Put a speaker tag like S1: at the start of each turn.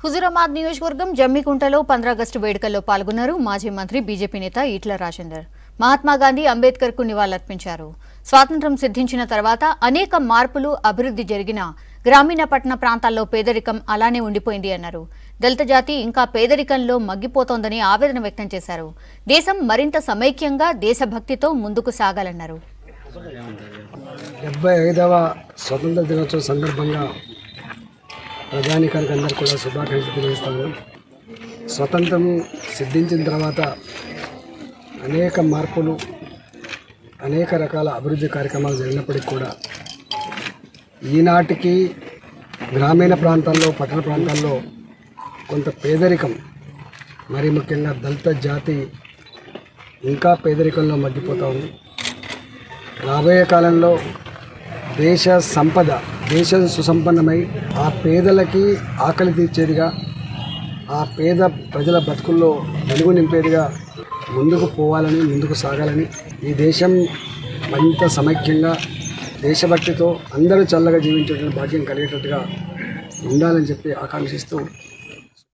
S1: హుజురాబాద్ నియోజకవర్గం జమ్మికుంటలో పంద్రాగస్టు వేడుకల్లో పాల్గొన్నారు మాజీ మంత్రి బీజేపీ నేత ఈట్ల రాజేందర్ మహాత్మా గాంధీ అంబేద్కర్ కు నివాళులర్పించారు స్వాతంత్ర్యం సిద్ధించిన తర్వాత అనేక మార్పులు అభివృద్ధి జరిగిన గ్రామీణ పట్టణ ప్రాంతాల్లో పేదరికం అలానే ఉండిపోయింది అన్నారు దళిత జాతి ఇంకా పేదరికంలో మగ్గిపోతోందని ఆవేదన వ్యక్తం చేశారు దేశం మరింత సమైక్యంగా దేశభక్తితో ముందుకు సాగాలన్నారు
S2: డెబ్బై ఐదవ స్వతంత్ర దినోత్సవం సందర్భంగా ప్రజానికానికి అందరు కూడా శుభాకాంక్షలు తెలియజేస్తాము స్వతంత్రం సిద్ధించిన తర్వాత అనేక మార్పులు అనేక రకాల అభివృద్ధి కార్యక్రమాలు జరిగినప్పటికీ కూడా ఈనాటికి గ్రామీణ ప్రాంతాల్లో పట్టణ ప్రాంతాల్లో కొంత పేదరికం మరి ముఖ్యంగా దళిత జాతి ఇంకా పేదరికంలో మగ్గిపోతూ ఉంది రాబోయే కాలంలో దేశ సంపద దేశం సుసంపన్నమై ఆ పేదలకి ఆకలి తీర్చేదిగా ఆ పేద ప్రజల బతుకుల్లో వెలుగు నింపేదిగా ముందుకు పోవాలని ముందుకు సాగాలని ఈ దేశం మరింత సమైక్యంగా దేశభక్తితో అందరూ చల్లగా జీవించేటువంటి భాగ్యం కలిగేటట్టుగా ఉండాలని చెప్పి ఆకాంక్షిస్తూ